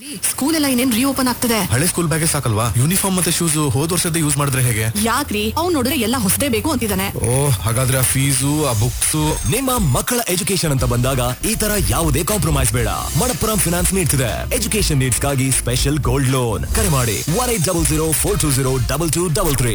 school ಎಲ್ಲ ಇನ್ನೇನ್ reopen ಆಗ್ತದೆ ಹಳೆ ಸ್ಕೂಲ್ ಬ್ಯಾಗೆ ಸಾಕಲ್ವಾ ಯೂನಿಫಾರ್ಮ್ ಮತ್ತೆ ಶೂಸ್ ಹೋದ್ ವರ್ಷದ ಯೂಸ್ ಮಾಡಿದ್ರೆ ಹೇಗೆ ಯಾಕ್ರಿ ಅವ್ನ್ ನೋಡಿದ್ರೆ ಎಲ್ಲ ಹೊಸದೇ ಬೇಕು ಅಂತಿದ್ದಾನೆ ಓ ಹಾಗಾದ್ರೆ ಆ ಫೀಸು ಆ ಬುಕ್ಸ್ ನಿಮ್ಮ ಮಕ್ಕಳ ಎಜುಕೇಶನ್ ಅಂತ ಬಂದಾಗ ಈ ತರ ಯಾವುದೇ ಕಾಂಪ್ರಮೈಸ್ ಬೇಡ ಮಣಪ್ಪುರಂ ಫಿನಾನ್ಸ್ ನೀಡ್ತಿದೆ ಎಜುಕೇಶನ್ ನೀಡ್ಸ್ ಗಾಗಿ ಸ್ಪೆಷಲ್ ಗೋಲ್ಡ್ ಲೋನ್ ಕರೆ ಮಾಡಿ one eight double zero four two zero double two double three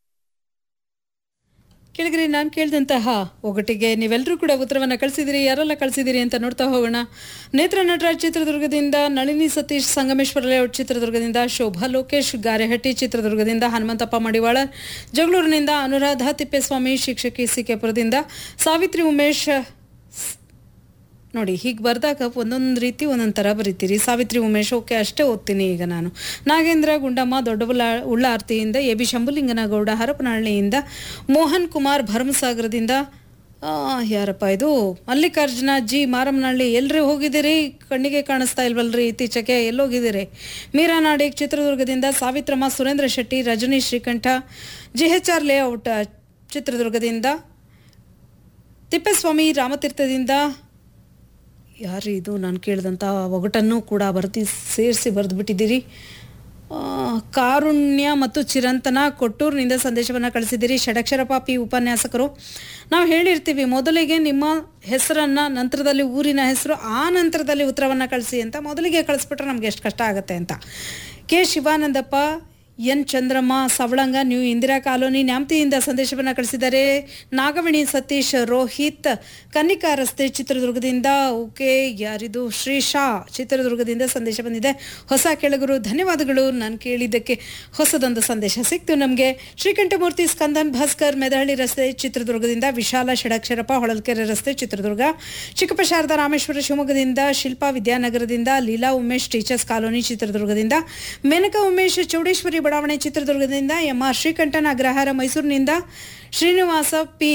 ಕೆಳಗರೆ ನಾನು ಕೇಳಿದಂತಹ ಒಗಟಿಗೆ ನೀವೆಲ್ಲರೂ ಕೂಡ ಉತ್ತರವನ್ನು ಕಳಿಸಿದಿರಿ ಯಾರೆಲ್ಲ ಕಳಿಸಿದಿರಿ ಅಂತ ನೋಡ್ತಾ ಹೋಗೋಣ ನೇತ್ರ ನಟರಾಜ್ ಚಿತ್ರದುರ್ಗದಿಂದ ನಳಿನಿ ಸತೀಶ್ ಸಂಗಮೇಶ್ವರ ಲೇಔಟ್ ಚಿತ್ರದುರ್ಗದಿಂದ ಶೋಭಾ ಲೋಕೇಶ್ ಗಾರೆಹಟ್ಟಿ ಚಿತ್ರದುರ್ಗದಿಂದ ಹನುಮಂತಪ್ಪ ಮಡಿವಾಳ ಜಗಳೂರಿನಿಂದ ಅನುರಾಧ ತಿಪ್ಪೇಸ್ವಾಮಿ ಶಿಕ್ಷಕಿ ಸಿಕೆಪುರದಿಂದ ಸಾವಿತ್ರಿ ಉಮೇಶ್ ನೋಡಿ ಹೀಗೆ ಬರೆದಾಗ ಒಂದೊಂದು ರೀತಿ ಒಂದೊಂದು ಥರ ಬರೀತೀರಿ ಸಾವಿತ್ರಿ ಉಮೇಶ್ ಓಕೆ ಅಷ್ಟೇ ಓದ್ತೀನಿ ಈಗ ನಾನು ನಾಗೇಂದ್ರ ಗುಂಡಮ್ಮ ದೊಡ್ಡಬುಲ್ಲ ಉಳ್ಳಾರ್ತಿಯಿಂದ ಎ ಬಿ ಶಂಭುಲಿಂಗನಗೌಡ ಹರಪನಹಳ್ಳಿಯಿಂದ ಮೋಹನ್ ಕುಮಾರ್ ಭರಮಸಾಗರದಿಂದ ಆ, ಯಾರಪ್ಪ ಇದು ಮಲ್ಲಿಕಾರ್ಜುನ ಜಿ ಮಾರಮ್ಮನಹಳ್ಳಿ ಎಲ್ರಿ ಹೋಗಿದ್ದೀರಿ ಕಣ್ಣಿಗೆ ಕಾಣಿಸ್ತಾ ಇಲ್ವಲ್ರಿ ಇತ್ತೀಚೆಗೆ ಎಲ್ಲೋಗಿದ್ದೀರಿ ಮೀರಾ ನಾಡಿಗ್ ಚಿತ್ರದುರ್ಗದಿಂದ Savitramma Surendra Shetty Rajani Srikanta G H R layout ಚಿತ್ರದುರ್ಗದಿಂದ ತಿಪ್ಪೇಸ್ವಾಮಿ ರಾಮತೀರ್ಥದಿಂದ ಯಾರು ಇದು ನಾನು ಕೇಳಿದಂಥ ಒಗಟನ್ನು ಕೂಡ ಬರ್ತಿ ಸೇರಿಸಿ ಬರೆದುಬಿಟ್ಟಿದ್ದೀರಿ ಕಾರುಣ್ಯ ಮತ್ತು ಚಿರಂತನ ಕೊಟ್ಟೂರಿನಿಂದ ಸಂದೇಶವನ್ನು ಕಳಿಸಿದ್ದೀರಿ ಷಡಕ್ಷರ ಪಾಪಿ ಉಪನ್ಯಾಸಕರು ನಾವು ಹೇಳಿರ್ತೀವಿ ಮೊದಲಿಗೆ ನಿಮ್ಮ ಹೆಸರನ್ನು ನಂತರದಲ್ಲಿ ಊರಿನ ಹೆಸರು ಆ ನಂತರದಲ್ಲಿ ಉತ್ತರವನ್ನು ಕಳಿಸಿ ಅಂತ ಮೊದಲಿಗೆ ಕಳಿಸ್ಬಿಟ್ರೆ ನಮ್ಗೆ ಎಷ್ಟು ಕಷ್ಟ ಆಗುತ್ತೆ ಅಂತ K Shivanandappa N Chandramma Savalanga new Indira colony ನ್ಯಾಮ್ತಿಯಿಂದ ಸಂದೇಶವನ್ನು ಕಳಿಸಿದ್ದಾರೆ ನಾಗವಣಿ ಸತೀಶ್ ರೋಹಿತ್ ಕನ್ನಿಕಾ ರಸ್ತೆ ಚಿತ್ರದುರ್ಗದಿಂದ ಓಕೆ ಯಾರಿದು ಶ್ರೀ ಶಾ ಚಿತ್ರದುರ್ಗದಿಂದ ಸಂದೇಶ ಬಂದಿದೆ ಹೊಸ ಕೆಳಗರು ಧನ್ಯವಾದಗಳು ನಾನು ಕೇಳಿದ್ದಕ್ಕೆ ಹೊಸದೊಂದು ಸಂದೇಶ ಸಿಕ್ತು ನಮಗೆ ಶ್ರೀಕಂಠಮೂರ್ತಿ ಸ್ಕಂದನ್ ಭಾಸ್ಕರ್ ಮೆದಹಳ್ಳಿ ರಸ್ತೆ ಚಿತ್ರದುರ್ಗದಿಂದ ವಿಶಾಲ ಷಡಕ್ಷರಪ್ಪ ಹೊಳಲ್ಕೆರೆ ರಸ್ತೆ ಚಿತ್ರದುರ್ಗ ಚಿಕ್ಕಪ್ಪ ಶಾರದಾ ರಾಮೇಶ್ವರ ಶಿವಮೊಗ್ಗದಿಂದ ಶಿಲ್ಪಾ ವಿದ್ಯಾನಗರದಿಂದ ಲೀಲಾ ಉಮೇಶ್ ಟೀಚರ್ಸ್ ಕಾಲೋನಿ ಚಿತ್ರದುರ್ಗದಿಂದ ಮೇನಕಾ ಉಮೇಶ್ ಚೌಡೇಶ್ವರಿ ಬಡಾವಣೆ ಚಿತ್ರದುರ್ಗದಿಂದ ಎಂ ಆರ್ ಶ್ರೀಕಂಠನ್ ಅಗ್ರಹಾರ ಮೈಸೂರಿನಿಂದ ಶ್ರೀನಿವಾಸ ಪಿ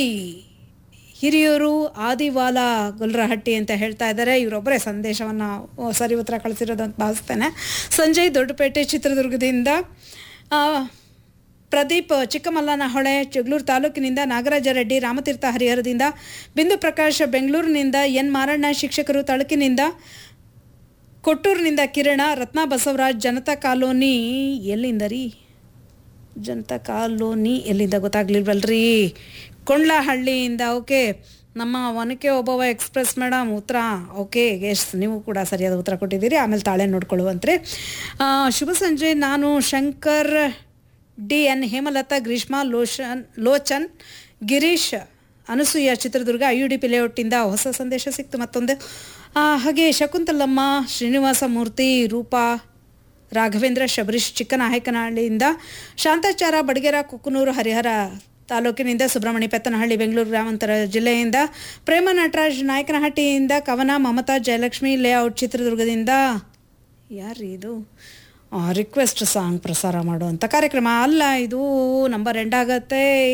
ಹಿರಿಯೂರು ಆದಿವಾಲ ಗೊಲ್ರಹಟ್ಟಿ ಅಂತ ಹೇಳ್ತಾ ಇದ್ದಾರೆ ಇವರೊಬ್ಬರೇ ಸಂದೇಶವನ್ನು ಸರಿ ಉತ್ತರ ಕಳಿಸಿರೋದು ಅಂತ ಭಾವಿಸ್ತೇನೆ ಸಂಜಯ್ ದೊಡ್ಡಪೇಟೆ ಚಿತ್ರದುರ್ಗದಿಂದ ಆ, ಪ್ರದೀಪ್ ಚಿಕ್ಕಮಲ್ಲನಹೊಳೆ ಜಗಳೂರು ತಾಲೂಕಿನಿಂದ ನಾಗರಾಜ ರೆಡ್ಡಿ ರಾಮತೀರ್ಥ ಹರಿಹರದಿಂದ ಬಿಂದು ಪ್ರಕಾಶ್ ಬೆಂಗಳೂರಿನಿಂದ ಎನ್ ಮಾರಣ್ಣ ಶಿಕ್ಷಕರು ತಳಕಿನಿಂದ ಕೊಟ್ಟೂರಿನಿಂದ ಕಿರಣ ರತ್ನ ಬಸವರಾಜ್ ಜನತಾ ಕಾಲೋನಿ ಎಲ್ಲಿಂದ ರೀ ಜನತಾ ಕಾಲೋನಿ ಎಲ್ಲಿಂದ ಗೊತ್ತಾಗ್ಲಿಲ್ವಲ್ರಿ ಕೊಂಡ್ಲಹಳ್ಳಿಯಿಂದ ಓಕೆ ನಮ್ಮ ಒನಕೆ ಒಬ್ಬವ ಎಕ್ಸ್ಪ್ರೆಸ್ ಮೇಡಮ್ ಉತ್ತರ ಓಕೆ ಎಸ್ ನೀವು ಕೂಡ ಸರಿಯಾದ ಉತ್ತರ ಕೊಟ್ಟಿದ್ದೀರಿ ಆಮೇಲೆ ತಾಳೆ ನೋಡ್ಕೊಳ್ಳುವಂತ್ರಿ ಆ, ಶುಭ ಸಂಜೆ ನಾನು ಶಂಕರ್ ಡಿ ಎನ್ ಹೇಮಲತಾ ಗ್ರೀಷ್ಮಾ ಲೋಷನ್ Lochan Girish Anasuya Chitradurga I U D P ಲೇಔಟಿಂದ ಹೊಸ ಸಂದೇಶ ಸಿಕ್ತು ಮತ್ತೊಂದು ಆ, ಹಾಗೆ ಶಕುಂತಲಮ್ಮ ಶ್ರೀನಿವಾಸ ಮೂರ್ತಿ ರೂಪಾ ರಾಘವೇಂದ್ರ ಶಬರೀಶ್ ಚಿಕ್ಕನಾಯಕನಹಳ್ಳಿಯಿಂದ ಶಾಂತಾಚಾರ ಬಡಗೇರ ಕುಕ್ಕನೂರು ಹರಿಹರ ತಾಲೂಕಿನಿಂದ ಸುಬ್ರಹ್ಮಣ್ಯ ಪೆತ್ತನಹಳ್ಳಿ ಬೆಂಗಳೂರು ಗ್ರಾಮಾಂತರ ಜಿಲ್ಲೆಯಿಂದ ಪ್ರೇಮ ನಟರಾಜ್ ನಾಯಕನಹಟ್ಟಿಯಿಂದ ಕವನ ಮಮತಾ ಜಯಲಕ್ಷ್ಮಿ ಲೇಔಟ್ ಚಿತ್ರದುರ್ಗದಿಂದ ಯಾರು ಇದು ರಿಕ್ವೆಸ್ಟ್ ಸಾಂಗ್ ಪ್ರಸಾರ ಮಾಡುವಂಥ ಕಾರ್ಯಕ್ರಮ ಅಲ್ಲ ಇದು ನಂಬರ್ ಎಂಡ್ ಆಗತ್ತೆ